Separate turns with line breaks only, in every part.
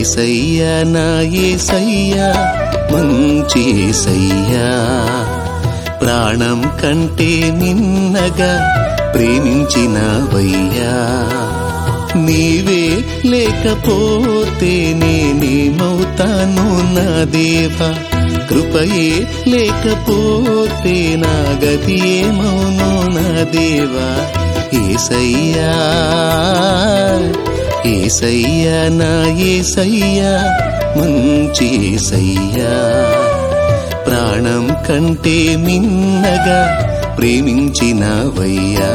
ఏసయ్యా నా ఏసయ్యా మంచి ఏసయ్యా ప్రాణం కంటే నిన్నగా ప్రేమించినవయ్యా నీవే లేకపోతే నేనేమవుతాను నా దేవా కృపయే లేకపోతే నా గతి ఏమవును నా దేవా ఏసయ్యా ఏసయ్యా నా ఏసయ్యా మంచి ఏసయ్యా ప్రాణం కంటే మిన్నగా ప్రేమించినవయ్యా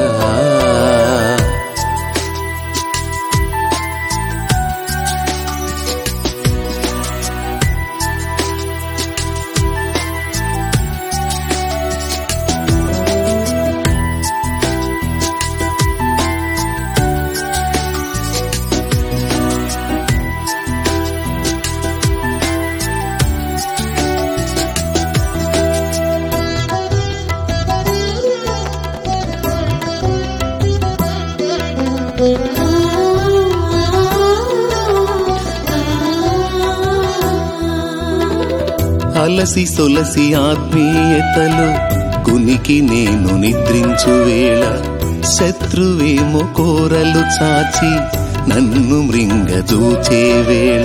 అలసి సొలసి ఆత్మీయతలో కునికి నేను నిద్రించు వేళ శత్రువేమో కోరలు చాచి నన్ను మృంగజూచే వేళ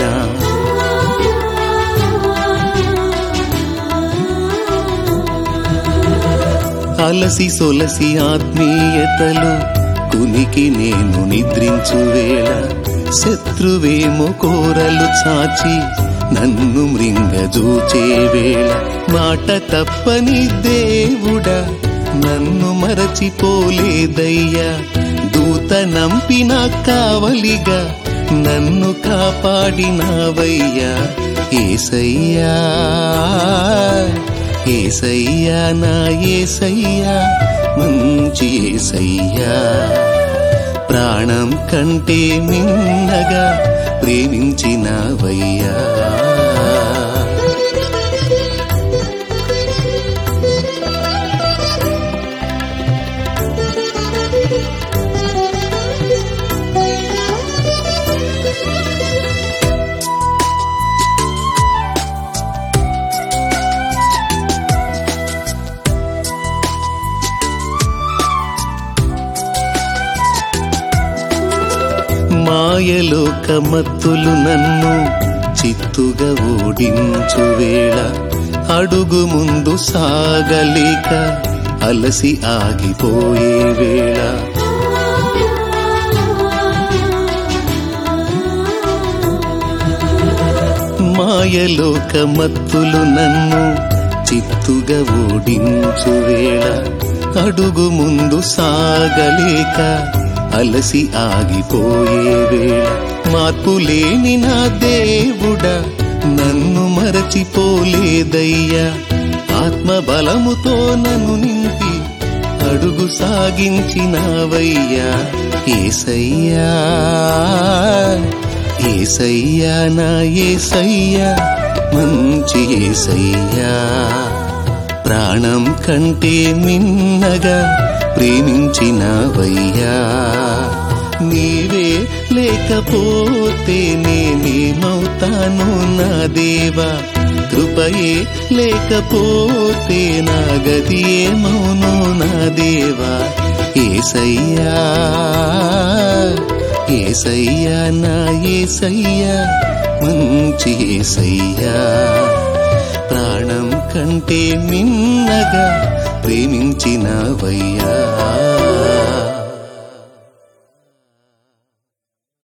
అలసి సొలసి ఆత్మీయతలో కునికి నేను నిద్రించు వేళ శత్రువేమో కోరలు చాచి నన్ను మృంగజూచే వేళ మాట తప్పని దేవుడా నన్ను మరచిపోలేదయ్యా దూత నంపిన కావలిగా నన్ను కాపాడినావయ్యా ఏసయ్యా ఏసయ్యా నా ఏసయ్యా మంచి ఏసయ్యా ప్రాణం కంటే మిన్నగా ప్రేమించినవయ్యా మాయలోక మత్తులు నన్ను చిత్తుగా ఓడించు వేళ అడుగు ముందు సాగలేక అలసి ఆగిపోయే వేళ మాయలోక మత్తులు నన్ను చిత్తుగా ఓడించు వేళ అడుగు ముందు సాగలేక అలసి ఆగిపోయే వేళ మార్పు లేని నా దేవుడా నన్ను మరచిపోలేదయ్యా ఆత్మ బలముతో నన్ను నింపి అడుగు సాగించినావయ్యా ఏసయ్యా ఏసయ్యా నా ఏసయ్యా మంచి ఏసయ్యా ప్రాణం కంటే మిన్నగా ప్రేమించినవయ్యా నీవే లేకపోతే నేనేమవుతాను నా దేవా కృపయే లేకపోతే నా గతి ఏమవును నా దేవా ఏసయ్యా ఏసయ్యా నా ఏసయ్యా మంచి ఏసయ్యా ప్రాణం కంటే మిన్నగా ప్రేమించినవయ్యా